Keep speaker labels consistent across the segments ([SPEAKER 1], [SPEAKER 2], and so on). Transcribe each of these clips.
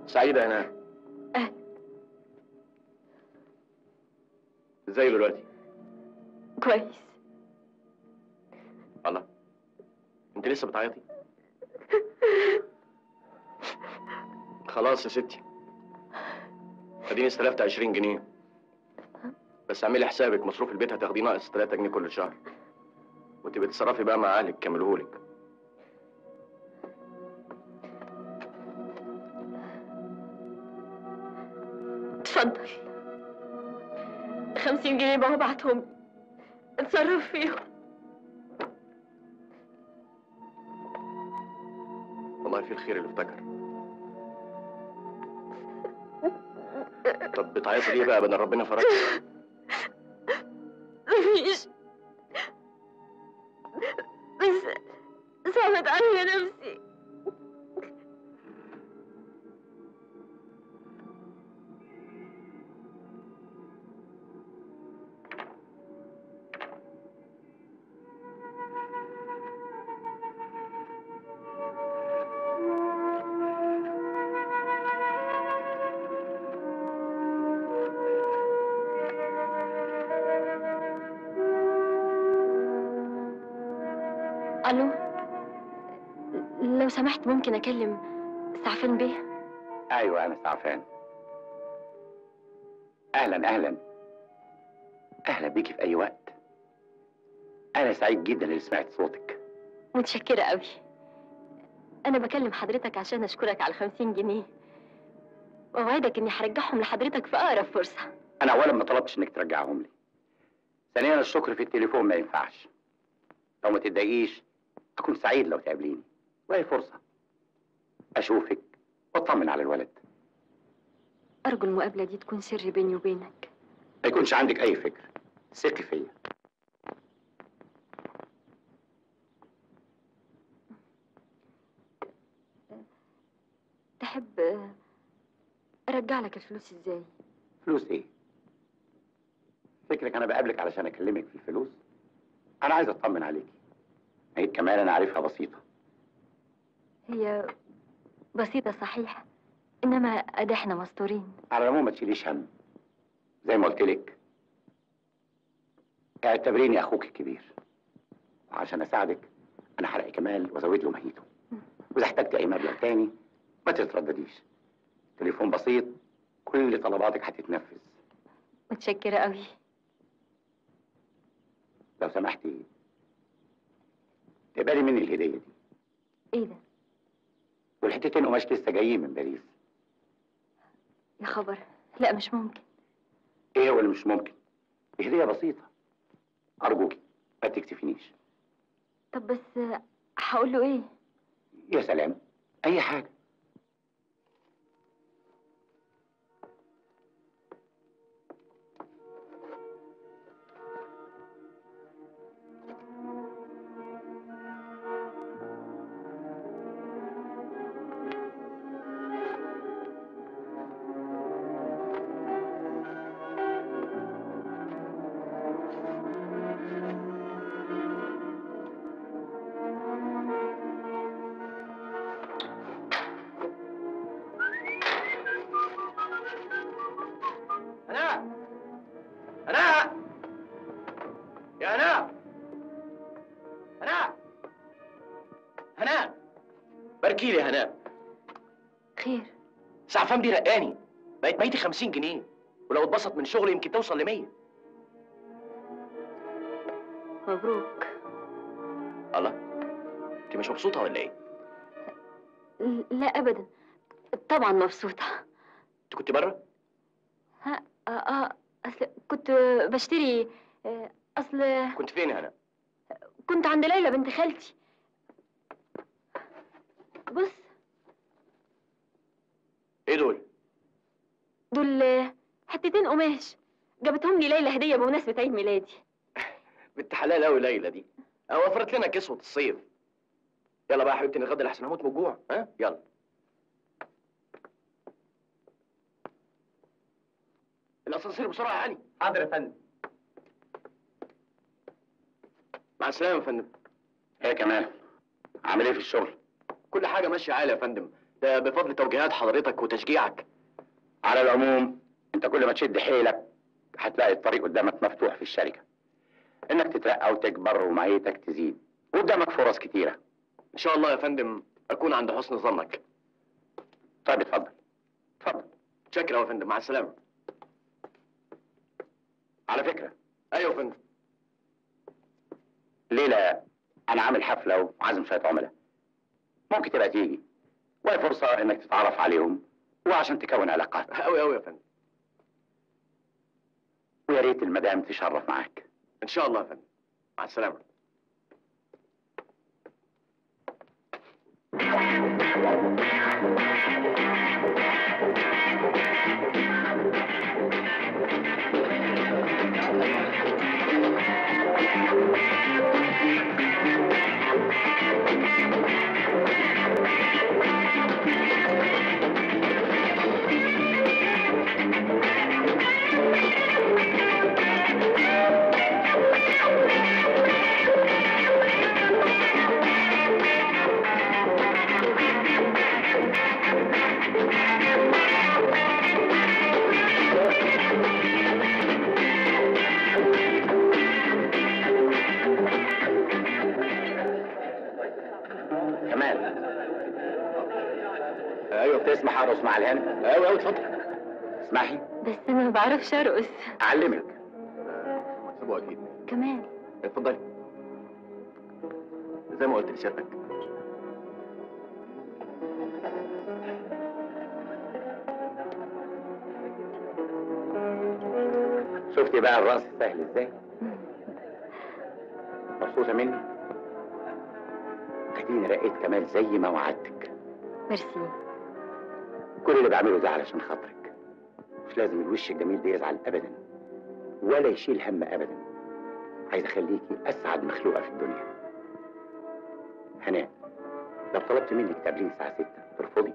[SPEAKER 1] سعيدة هنا
[SPEAKER 2] أهلا.
[SPEAKER 1] ازاي دلوقتي؟
[SPEAKER 2] كويس
[SPEAKER 1] الله انت لسه بتعيطي؟ خلاص يا ستي اديني استلفت 20 جنيه بس اعملي حسابك مصروف البيت هتاخديه ناقص 3 جنيه كل شهر وانت بتتصرفي بقى مع اهلك كملهولك
[SPEAKER 2] اتفضل خمسين جنيه بابا بعتهم لي اتصرف فيهم
[SPEAKER 1] والله في الخير اللي افتكر طب بتعيطي ليه بقى بدل ربنا فرج
[SPEAKER 2] مفيش بس صعبت عليا نفسي الو لو سمحت ممكن اكلم سعفان بيه
[SPEAKER 3] ايوه انا سعفان اهلا اهلا اهلا بيكي في اي وقت انا سعيد جدا اللي سمعت صوتك
[SPEAKER 2] متشكرة قوي أنا بكلم حضرتك عشان أشكرك على خمسين جنيه وأوعدك إني هرجعهم لحضرتك في أقرب فرصة
[SPEAKER 3] انا اولا ما طلبتش انك ترجعهم لي ثانيا الشكر في التليفون ما ينفعش لو ما تتضايقيش اكون سعيد لو تقابليني وهي فرصه اشوفك واطمن على الولد
[SPEAKER 2] أرجو المقابلة دي تكون سر بيني وبينك
[SPEAKER 3] ما يكونش عندك اي فكر ثقي فيا
[SPEAKER 2] تحب أرجع لك الفلوس إزاي؟
[SPEAKER 3] فلوس ايه فكرك انا بقابلك علشان اكلمك في الفلوس انا عايز اطمن عليكي هي كمان انا عارفها بسيطه
[SPEAKER 2] هي بسيطة صحيح إنما أدي إحنا مستورين
[SPEAKER 3] على العموم ما تشيليش هم زي ما قلت لك اعتبريني اخوك الكبير وعشان اساعدك انا هلاقي كمال وازود له مهيته واذا احتجت اي مبلغ تاني ما تتردديش تليفون بسيط كل طلباتك هتتنفذ
[SPEAKER 2] متشكرة قوي
[SPEAKER 3] لو سمحتي تقبلي مني الهديه دي
[SPEAKER 2] إيه ده؟
[SPEAKER 3] والحتتين قماش لسه جايين من باريس
[SPEAKER 2] يا خبر لا مش ممكن
[SPEAKER 3] ايه هو اللي مش ممكن دي هديه بسيطه ارجوكي ما تكتفينيش
[SPEAKER 2] طب بس هقول له إيه؟
[SPEAKER 3] يا سلام اي حاجه
[SPEAKER 1] هناء هناء يا هناء هناء هناء باركي لي هناء
[SPEAKER 2] خير
[SPEAKER 1] سعفان دي رقاني بقت ميتي 50 جنيه ولو اتبسط من شغلي يمكن توصل ل 100
[SPEAKER 2] مبروك
[SPEAKER 1] الله انت مش مبسوطه ولا ايه؟
[SPEAKER 2] ل- لا أبدا طبعا مبسوطة
[SPEAKER 1] انت كنت بره؟
[SPEAKER 2] ها آه, آه أصل كنت بشتري آه، أصل
[SPEAKER 1] كنت فين يا هناء؟
[SPEAKER 2] كنت عند ليلى بنت خالتي بص
[SPEAKER 1] ايه دول؟
[SPEAKER 2] دول آه، حتتين قماش جابتهم لي ليلى هدية بمناسبة عيد ميلادي
[SPEAKER 1] بنت حلال قوي ليلى دي اه وفرت لنا كسوة الصيف يلا بقى يا حبيبتي نتغدى لحسن هموت من الجوع ها يلا الاسانسير بسرعه يا علي
[SPEAKER 3] حاضر يا فندم
[SPEAKER 1] مع السلامه يا فندم
[SPEAKER 3] ايه كمان عامل ايه في الشغل
[SPEAKER 1] كل حاجه ماشيه عالي يا فندم ده بفضل توجيهات حضرتك وتشجيعك
[SPEAKER 3] على العموم انت كل ما تشد حيلك هتلاقي الطريق قدامك مفتوح في الشركه انك تترقى وتكبر ومعيتك تزيد وقدامك فرص كتيره
[SPEAKER 1] ان شاء الله يا فندم اكون عند حسن ظنك
[SPEAKER 3] طيب اتفضل اتفضل
[SPEAKER 1] شكرا يا فندم مع السلامه
[SPEAKER 3] على فكره
[SPEAKER 1] ايوه يا فندم
[SPEAKER 3] ليلة أنا عامل حفلة وعازم شوية عملاء ممكن تبقى تيجي وهي فرصة إنك تتعرف عليهم وعشان تكون علاقات
[SPEAKER 1] قوي قوي يا فندم
[SPEAKER 3] ويا ريت المدام تشرف معاك
[SPEAKER 1] ان شاء الله يا فندم مع السلامه
[SPEAKER 3] كمان
[SPEAKER 1] ايوه
[SPEAKER 3] تسمح أرقص مع الهند
[SPEAKER 1] ايوه ايوه اتفضل
[SPEAKER 3] اسمحي
[SPEAKER 2] بس انا ما بعرفش ارقص
[SPEAKER 3] أعلمك
[SPEAKER 1] مكسبه اكيد
[SPEAKER 2] كمان
[SPEAKER 1] اتفضلي زي ما قلت لسيادتك
[SPEAKER 3] شفتي بقى الرقص سهل إزاي مبسوطة مني اديني رقيت كمال زي ما وعدتك
[SPEAKER 2] ميرسي
[SPEAKER 3] كل اللي بعمله ده علشان خاطرك مش لازم الوش الجميل ده يزعل ابدا ولا يشيل هم ابدا عايز اخليكي اسعد مخلوقه في الدنيا هناء لو طلبت منك تقابليني الساعه 6 ترفضي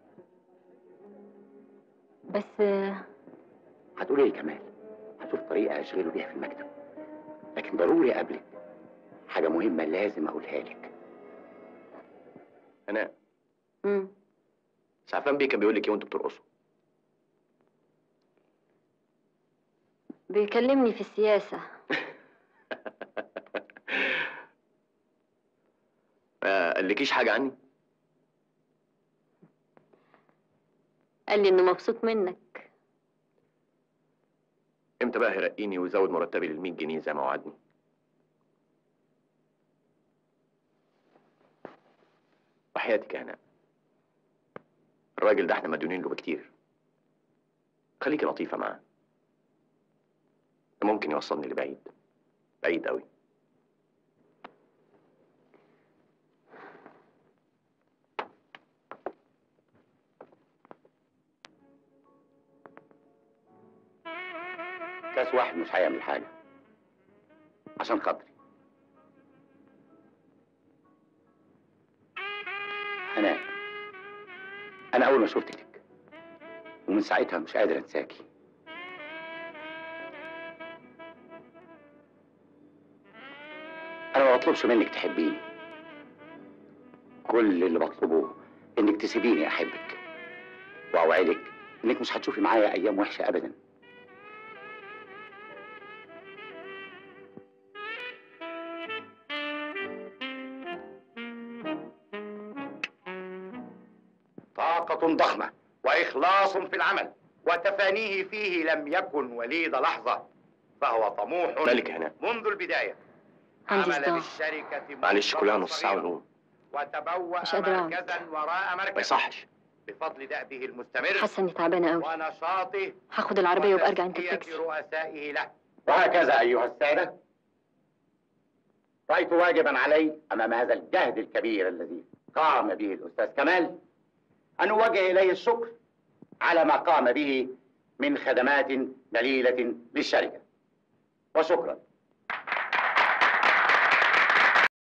[SPEAKER 2] بس آه،
[SPEAKER 3] هتقولي لي كمال هشوف طريقه اشغله بيها في المكتب لكن ضروري اقابلك حاجه مهمه لازم اقولها لك
[SPEAKER 1] انا
[SPEAKER 2] مم.
[SPEAKER 1] سعفان بيه كان بيقول لك ايه وانتوا بترقصوا
[SPEAKER 2] بيكلمني في السياسة
[SPEAKER 1] ما قالكيش حاجه عني
[SPEAKER 2] قال لي انه مبسوط منك
[SPEAKER 1] امتى بقى هيرقيني ويزود مرتبي لل 100 جنيه زي ما وعدني وحياتك يا هناء الراجل ده احنا مديونين له بكتير خليكي لطيفة معاه ده ممكن يوصلني لبعيد بعيد قوي
[SPEAKER 3] كاس واحد مش هيعمل حاجه عشان خاطري هناء انا اول ما شفتك ومن ساعتها مش قادر انساكي انا ما بطلبش منك تحبيني كل اللي بطلبه انك تسيبيني احبك واوعدك انك مش هتشوفي معايا ايام وحشه ابدا طاقة ضخمة وإخلاص في العمل وتفانيه فيه لم يكن وليد لحظة فهو طموح
[SPEAKER 1] مالك يا هناء
[SPEAKER 3] منذ البداية
[SPEAKER 2] عندي
[SPEAKER 3] عمل
[SPEAKER 2] صداع
[SPEAKER 3] بالشركة
[SPEAKER 1] معلش
[SPEAKER 3] منذ
[SPEAKER 1] كلها نص ساعة
[SPEAKER 3] صغيرة.
[SPEAKER 1] ونقوم
[SPEAKER 3] وتبوأ
[SPEAKER 2] مش قادرة أقعد.
[SPEAKER 3] مركزا وراء
[SPEAKER 1] ما
[SPEAKER 3] مركز
[SPEAKER 1] يصحش
[SPEAKER 3] بفضل دأبه المستمر
[SPEAKER 2] حاسة اني تعبانة قوي
[SPEAKER 3] ونشاطه
[SPEAKER 2] هاخد العربية وابقى ارجع انت
[SPEAKER 3] وتزكية
[SPEAKER 2] التاكسي
[SPEAKER 3] رؤسائه له وهكذا أيها السادة رأيت واجبا علي أمام هذا الجهد الكبير الذي قام به الأستاذ كمال أن أوجه إليه الشكر على ما قام به من خدمات دليلة للشركة وشكرا